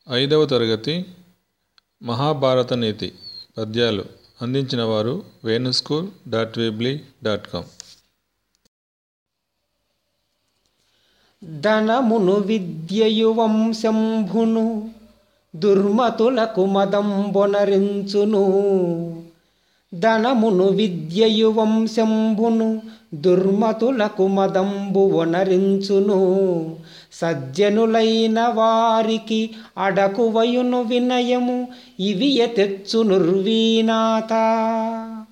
ఐదవ తరగతి మహాభారత నీతి పద్యాలు అందించిన వారు venuschool dot weebly dot com ధనమును విద్యయు వంశంభును దుర్మతులకు మదంబొనరించును ధనమును విద్యయు వంశంభును దుర్మతులకు మదంబు వనరించును సజ్జనులైన వారికి అడకువయును వినయము ఇవి తెచ్చునుర్వీనాథ